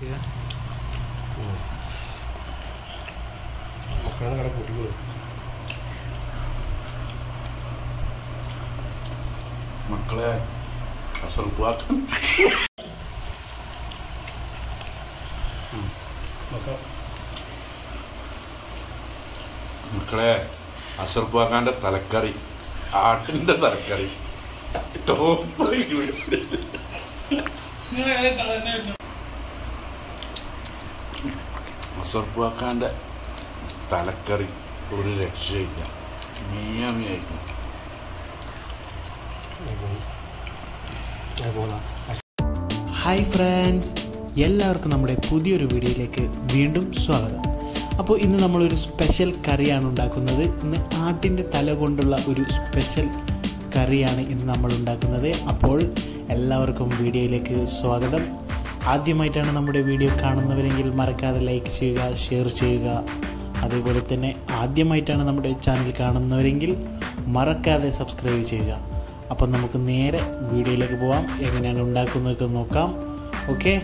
മക്കളെ കട കൂട്ടിക്കോ മക്കളെ അസൽപ്പാക്കാൻ മക്കൾ മക്കളെ അസർപ്പാക്കാന്റെ തലക്കറി ആട്ടിന്റെ തലക്കറി ടോപ്പായി ഇവിടെ. അസർപ്പാക്കാന്റെ തലക്കറി ഒരു രക്ഷയില്ല മീയാമിയായിരിക്കും ഞാൻ പോന്നാ ഹായ് ഫ്രണ്ട്സ് എല്ലാവർക്കും നമ്മുടെ പുതിയൊരു വീഡിയോയിലേക്ക് വീണ്ടും സ്വാഗതം അപ്പോൾ ഇന്ന് നമ്മളൊരു സ്പെഷ്യൽ കറിയാണ് ഉണ്ടാക്കുന്നത് ഇന്ന് ആട്ടിൻ്റെ തല കൊണ്ടുള്ള ഒരു സ്പെഷ്യൽ കറിയാണ് ഇന്ന് നമ്മൾ ഉണ്ടാക്കുന്നത് അപ്പോൾ എല്ലാവർക്കും വീഡിയോയിലേക്ക് സ്വാഗതം ആദ്യമായിട്ടാണ് നമ്മുടെ വീഡിയോ കാണുന്നവരെങ്കിൽ മറക്കാതെ ലൈക്ക് ചെയ്യുക ഷെയർ ചെയ്യുക അതേപോലെ തന്നെ ആദ്യമായിട്ടാണ് നമ്മുടെ ചാനൽ കാണുന്നവരെങ്കിൽ മറക്കാതെ സബ്സ്ക്രൈബ് ചെയ്യുക അപ്പം നമുക്ക് നേരെ വീഡിയോയിലേക്ക് പോവാം എങ്ങനെയാണ് ഉണ്ടാക്കുന്നതൊക്കെ നോക്കാം ഓക്കെ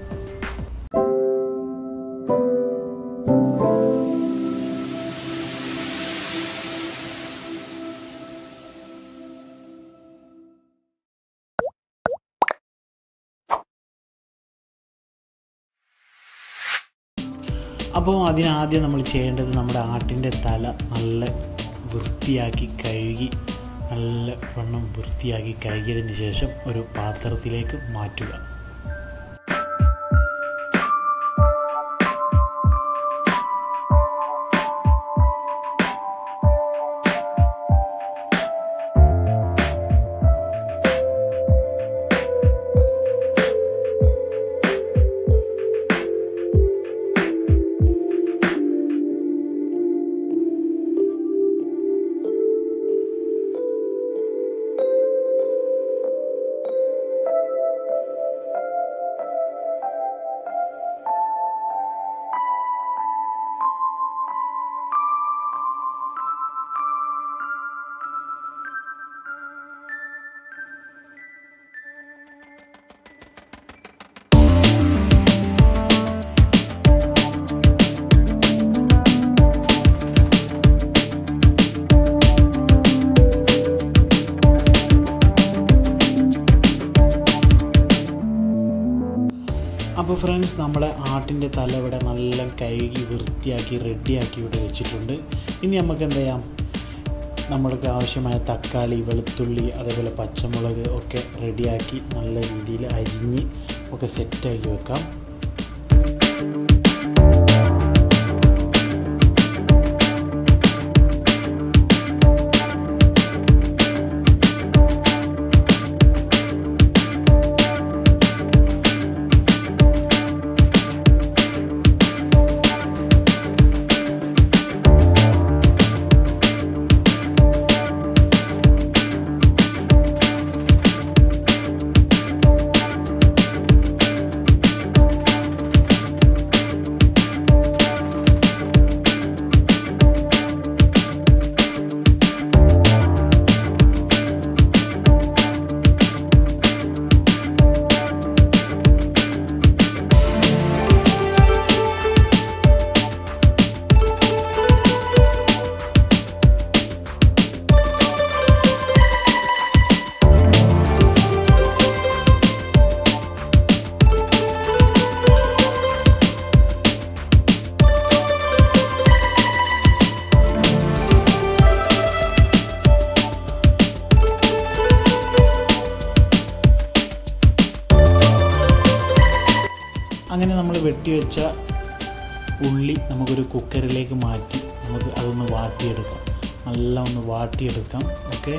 അപ്പോൾ അതിനാദ്യം നമ്മൾ ചെയ്യേണ്ടത് നമ്മുടെ ആട്ടിൻ്റെ തല നല്ല വൃത്തിയാക്കി കഴുകി നല്ല വണ്ണം വൃത്തിയാക്കി കഴുകിയതിന് ശേഷം ഒരു പാത്രത്തിലേക്ക് മാറ്റുക അപ്പോൾ ഫ്രണ്ട്സ് നമ്മുടെ ആട്ടിൻ്റെ തല ഇവിടെ നല്ല കഴുകി വൃത്തിയാക്കി റെഡിയാക്കി ഇവിടെ വെച്ചിട്ടുണ്ട് ഇനി നമുക്ക് എന്ത് ചെയ്യാം നമ്മൾക്ക് ആവശ്യമായ തക്കാളി വെളുത്തുള്ളി അതേപോലെ പച്ചമുളക് ഒക്കെ റെഡിയാക്കി നല്ല രീതിയിൽ അരിഞ്ഞ് ഒക്കെ സെറ്റാക്കി വെക്കാം അങ്ങനെ നമ്മൾ വെട്ടിവെച്ച ഉള്ളി നമുക്കൊരു കുക്കറിലേക്ക് മാറ്റി നമുക്ക് അതൊന്ന് വാട്ടിയെടുക്കാം നല്ല ഒന്ന് വാട്ടിയെടുക്കാം ഓക്കെ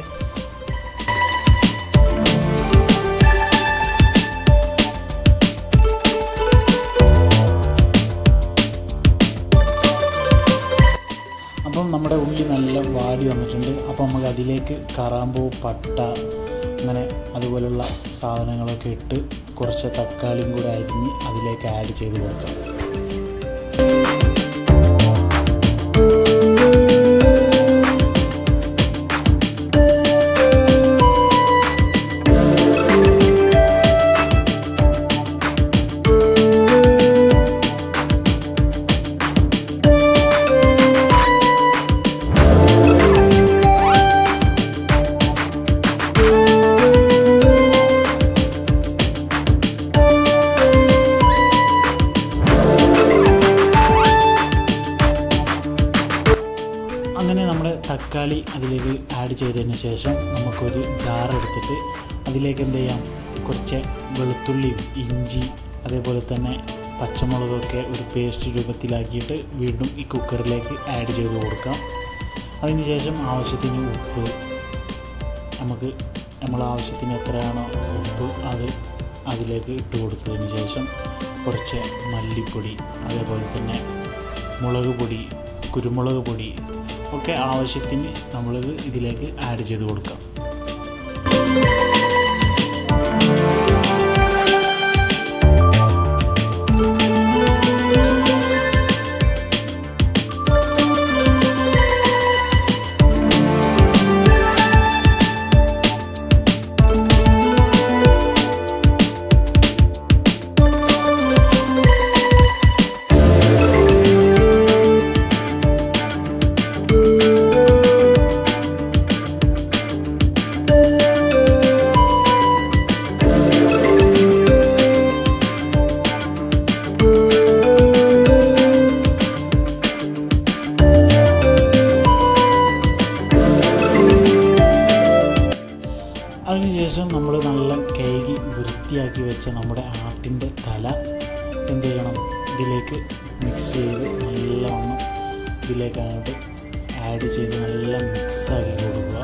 അപ്പം നമ്മുടെ ഉള്ളി നല്ല വാടി വന്നിട്ടുണ്ട് അപ്പം നമുക്ക് അതിലേക്ക് കറാമ്പൂ പട്ട അങ്ങനെ അതുപോലുള്ള സാധനങ്ങളൊക്കെ ഇട്ട് കുറച്ച് തക്കാളിയും കൂടെ അരിഞ്ഞ് അതിലേക്ക് ആഡ് ചെയ്ത് കൊടുക്കാം തക്കാളി അതിലേക്ക് ആഡ് ചെയ്തതിന് ശേഷം നമുക്കൊരു ജാർ എടുത്തിട്ട് അതിലേക്ക് എന്ത് ചെയ്യാം കുറച്ച് വെളുത്തുള്ളിയും ഇഞ്ചി അതേപോലെ തന്നെ പച്ചമുളകൊക്കെ ഒരു പേസ്റ്റ് രൂപത്തിലാക്കിയിട്ട് വീണ്ടും ഈ കുക്കറിലേക്ക് ആഡ് ചെയ്ത് കൊടുക്കാം അതിനുശേഷം ആവശ്യത്തിന് ഉപ്പ് നമുക്ക് നമ്മൾ ആവശ്യത്തിന് എത്രയാണോ ഉപ്പ് അത് അതിലേക്ക് ഇട്ട് കൊടുത്തതിന് ശേഷം കുറച്ച് മല്ലിപ്പൊടി അതേപോലെ തന്നെ മുളക് പൊടി കുരുമുളക് പൊടി ഒക്കെ ആവശ്യത്തിന് നമ്മളിത് ഇതിലേക്ക് ആഡ് ചെയ്ത് കൊടുക്കാം അതിനുശേഷം നമ്മൾ നല്ല കഴുകി വൃത്തിയാക്കി വെച്ച നമ്മുടെ ആട്ടിൻ്റെ തല എന്ത് ചെയ്യണം ഇതിലേക്ക് മിക്സ് ചെയ്ത് നല്ലവണ്ണം ഇതിലേക്ക് അങ്ങോട്ട് ആഡ് ചെയ്ത് നല്ല മിക്സാക്കി കൊടുക്കുക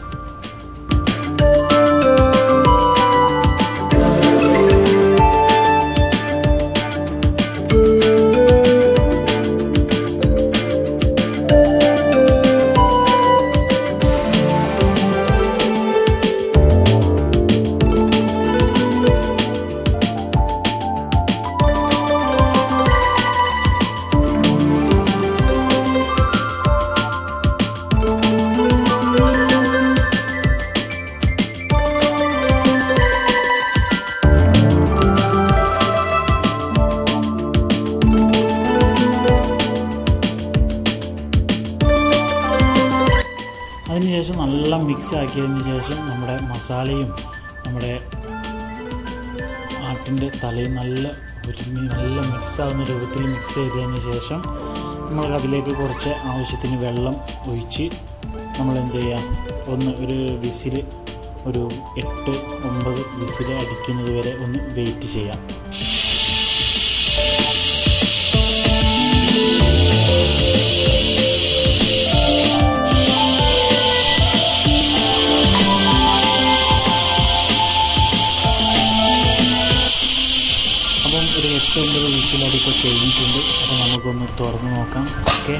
അതിനുശേഷം നല്ല മിക്സ് ആക്കിയതിന് ശേഷം നമ്മുടെ മസാലയും നമ്മുടെ ആട്ടിൻ്റെ തലയും നല്ല ഒരുമി നല്ല മിക്സ് ആവുന്ന രൂപത്തിൽ മിക്സ് ചെയ്തതിന് ശേഷം നമ്മൾ അതിലേക്ക് കുറച്ച് ആവശ്യത്തിന് വെള്ളം ഒഴിച്ച് നമ്മൾ എന്ത് ചെയ്യാം ഒന്ന് ഒരു വിസിൽ ഒരു എട്ട് ഒമ്പത് വിസിൽ അടിക്കുന്നത് വരെ ഒന്ന് വെയിറ്റ് ചെയ്യാം അപ്പം ഒരു എട്ട് ഒമ്പത് വിസിലടിപ്പോൾ കഴിഞ്ഞിട്ടുണ്ട് അപ്പോൾ നമുക്കൊന്ന് തുറന്ന് നോക്കാം ഓക്കെ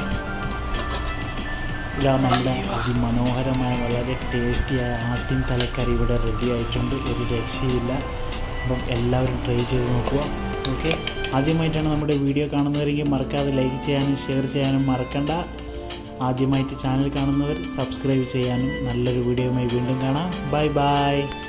ഇതാ നമ്മുടെ അതിമനോഹരമായ വളരെ ടേസ്റ്റിയായ ആട്ടിൻ തലക്കറി ഇവിടെ റെഡി ആയിട്ടുണ്ട് ഒരു രക്ഷയില്ല അപ്പം എല്ലാവരും ട്രൈ ചെയ്ത് നോക്കുക ഓക്കെ ആദ്യമായിട്ടാണ് നമ്മുടെ വീഡിയോ കാണുന്നവരെങ്കിൽ മറക്കാതെ ലൈക്ക് ചെയ്യാനും ഷെയർ ചെയ്യാനും മറക്കണ്ട ആദ്യമായിട്ട് ചാനൽ കാണുന്നവർ സബ്സ്ക്രൈബ് ചെയ്യാനും നല്ലൊരു വീഡിയോയുമായി വീണ്ടും കാണാം ബൈ ബൈ